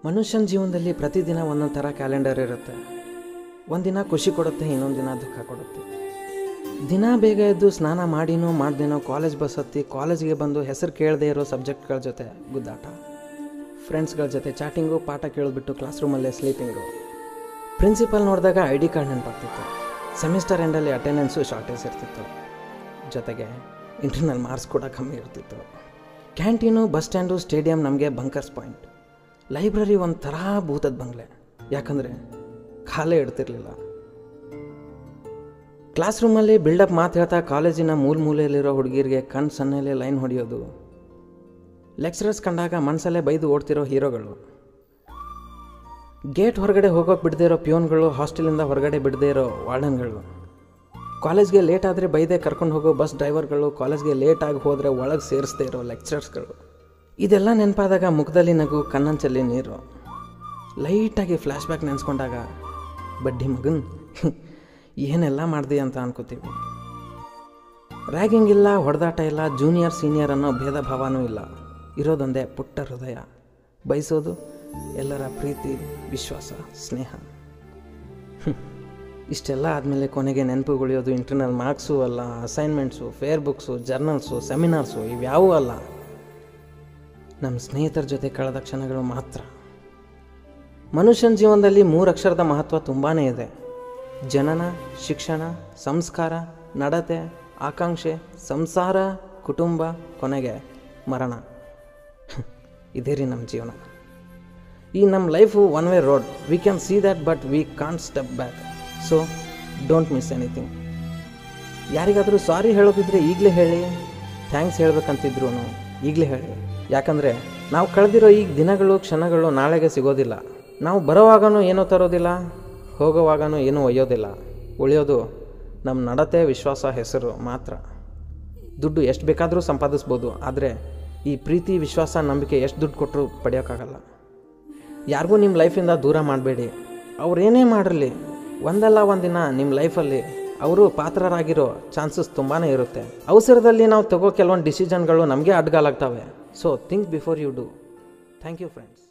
ಮನುಷ್ಯನ ಜೀವನದಲ್ಲಿ ಪ್ರತಿದಿನ ಒಂದೊಂದು ಥರ ಕ್ಯಾಲೆಂಡರ್ ಇರುತ್ತೆ ಒಂದಿನ ಖುಷಿ ಕೊಡುತ್ತೆ ಇನ್ನೊಂದು ದಿನ ದುಃಖ ಕೊಡುತ್ತೆ ದಿನ ಬೇಗ ಎದ್ದು ಸ್ನಾನ ಮಾಡಿನೋ ಮಾಡ್ದೇನೋ ಕಾಲೇಜ್ ಬಸ್ ಹತ್ತಿ ಕಾಲೇಜಿಗೆ ಬಂದು ಹೆಸರು ಕೇಳದೇ ಇರೋ ಸಬ್ಜೆಕ್ಟ್ಗಳ ಜೊತೆ ಗುದ್ದಾಟ ಫ್ರೆಂಡ್ಸ್ಗಳ ಜೊತೆ ಚಾಟಿಂಗು ಪಾಠ ಕೇಳಿಬಿಟ್ಟು ಕ್ಲಾಸ್ ರೂಮಲ್ಲೇ ಸ್ಲೀಪಿಂಗು ಪ್ರಿನ್ಸಿಪಲ್ ನೋಡಿದಾಗ ಐ ಡಿ ಕಾರ್ಡ್ ನೆನಪಾಗ್ತಿತ್ತು ಸೆಮಿಸ್ಟರ್ ಎಂಡಲ್ಲಿ ಅಟೆಂಡೆನ್ಸು ಶಾರ್ಟೇಜ್ ಇರ್ತಿತ್ತು ಜೊತೆಗೆ ಇಂಟರ್ನಲ್ ಮಾರ್ಕ್ಸ್ ಕೂಡ ಕಮ್ಮಿ ಇರ್ತಿತ್ತು ಕ್ಯಾಂಟೀನು ಬಸ್ ಸ್ಟ್ಯಾಂಡು ಸ್ಟೇಡಿಯಂ ನಮಗೆ ಬಂಕರ್ಸ್ ಪಾಯಿಂಟ್ ಲೈಬ್ರರಿ ಒಂಥರ ಭೂತದ ಬಂಗ್ಲೆ ಯಾಕಂದರೆ ಖಾಲಿ ಇಡ್ತಿರ್ಲಿಲ್ಲ ಕ್ಲಾಸ್ ರೂಮಲ್ಲಿ ಬಿಲ್ಡಪ್ ಮಾತು ಹೇಳ್ತಾ ಕಾಲೇಜಿನ ಮೂಲ ಮೂಲೆಯಲ್ಲಿರೋ ಹುಡುಗಿರಿಗೆ ಕಣ್ ಸಣ್ಣಲ್ಲೇ ಲೈನ್ ಹೊಡೆಯೋದು ಲೆಕ್ಚರರ್ಸ್ ಕಂಡಾಗ ಮನಸಲ್ಲೇ ಬೈದು ಓಡ್ತಿರೋ ಹೀರೋಗಳು ಗೇಟ್ ಹೊರಗಡೆ ಹೋಗೋಕೆ ಬಿಡದೇ ಇರೋ ಪ್ಯೂನ್ಗಳು ಹಾಸ್ಟೆಲಿಂದ ಹೊರಗಡೆ ಬಿಡದೇ ಇರೋ ವಾರ್ಡನ್ಗಳು ಕಾಲೇಜ್ಗೆ ಲೇಟ್ ಆದರೆ ಬೈದೆ ಕರ್ಕೊಂಡು ಹೋಗೋ ಬಸ್ ಡ್ರೈವರ್ಗಳು ಕಾಲೇಜ್ಗೆ ಲೇಟಾಗಿ ಹೋದರೆ ಒಳಗೆ ಸೇರಿಸದೇ ಇರೋ ಲೆಕ್ಚರರ್ಸ್ಗಳು ಇದೆಲ್ಲ ನೆನಪಾದಾಗ ಮುಖದಲ್ಲಿ ನಗು ಕಣ್ಣಂಚಲ್ಲಿ ನೀರು ಲೈಟಾಗಿ ಫ್ಲ್ಯಾಶ್ ಬ್ಯಾಕ್ ನೆನೆಸ್ಕೊಂಡಾಗ ಬಡ್ಡಿ ಮಗನ್ ಏನೆಲ್ಲ ಮಾಡ್ದೆ ಅಂತ ಅನ್ಕೋತೀವಿ ರ್ಯಾಗಿಂಗ್ ಇಲ್ಲ ಹೊಡೆದಾಟ ಇಲ್ಲ ಜೂನಿಯರ್ ಸೀನಿಯರ್ ಅನ್ನೋ ಭೇದ ಭಾವನೂ ಇಲ್ಲ ಇರೋದೊಂದೇ ಪುಟ್ಟ ಹೃದಯ ಬಯಸೋದು ಎಲ್ಲರ ಪ್ರೀತಿ ವಿಶ್ವಾಸ ಸ್ನೇಹ ಹ್ಮ್. ಇಷ್ಟೆಲ್ಲ ಆದಮೇಲೆ ಕೊನೆಗೆ ನೆನಪುಗುಳಿಯೋದು ಇಂಟರ್ನಲ್ ಮಾರ್ಕ್ಸು ಅಲ್ಲ assignments fair books journals seminars ಇವ್ಯಾವೂ ಅಲ್ಲ ನಮ್ಮ ಸ್ನೇಹಿತರ ಜೊತೆ ಕಳೆದ ಕ್ಷಣಗಳು ಮಾತ್ರ ಮನುಷ್ಯನ ಜೀವನದಲ್ಲಿ ಮೂರು ಅಕ್ಷರದ ಮಹತ್ವ ತುಂಬಾ ಇದೆ ಜನನ ಶಿಕ್ಷಣ ಸಂಸ್ಕಾರ ನಡತೆ ಆಕಾಂಕ್ಷೆ ಸಂಸಾರ ಕುಟುಂಬ ಕೊನೆಗೆ ಮರಣ ಇದೇ ರೀ ನಮ್ಮ ಜೀವನ ಈ ನಮ್ಮ life one way road we can see that but we can't step back so don't miss anything ಯಾರಿಗಾದರೂ ಸಾರಿ ಹೇಳೋದಿದ್ರೆ ಈಗಲೇ ಹೇಳಿ ಥ್ಯಾಂಕ್ಸ್ ಹೇಳ್ಬೇಕಂತಿದ್ರು ಈಗಲೇ ಹೇಳಿ ಯಾಕಂದರೆ ನಾವು ಕಳೆದಿರೋ ಈಗ ದಿನಗಳು ಕ್ಷಣಗಳು ನಾಳೆಗೆ ಸಿಗೋದಿಲ್ಲ ನಾವು ಬರೋವಾಗನೂ ಏನೂ ತರೋದಿಲ್ಲ ಹೋಗೋವಾಗನೂ ಏನೂ ಒಯ್ಯೋದಿಲ್ಲ ಉಳಿಯೋದು ನಮ್ಮ ನಡತೆ ವಿಶ್ವಾಸ ಹೆಸರು ಮಾತ್ರ ದುಡ್ಡು ಎಷ್ಟು ಬೇಕಾದರೂ ಸಂಪಾದಿಸ್ಬೋದು ಆದರೆ ಈ ಪ್ರೀತಿ ವಿಶ್ವಾಸ ನಂಬಿಕೆ ಎಷ್ಟು ದುಡ್ಡು ಕೊಟ್ಟರು ಪಡೆಯೋಕ್ಕಾಗಲ್ಲ ಯಾರಿಗೂ ನಿಮ್ಮ ಲೈಫಿಂದ ದೂರ ಮಾಡಬೇಡಿ ಅವ್ರೇನೇ ಮಾಡಿರಲಿ ಒಂದಲ್ಲ ಒಂದಿನ ನಿಮ್ಮ ಲೈಫಲ್ಲಿ ಅವರು ಪಾತ್ರರಾಗಿರೋ ಚಾನ್ಸಸ್ ತುಂಬಾ ಇರುತ್ತೆ ಅವಸರದಲ್ಲಿ ನಾವು ತಗೋ ಕೆಲವೊಂದು ಡಿಸಿಷನ್ಗಳು ನಮಗೆ ಅಡ್ಗಾಲಾಗ್ತವೆ so think before you do thank you friends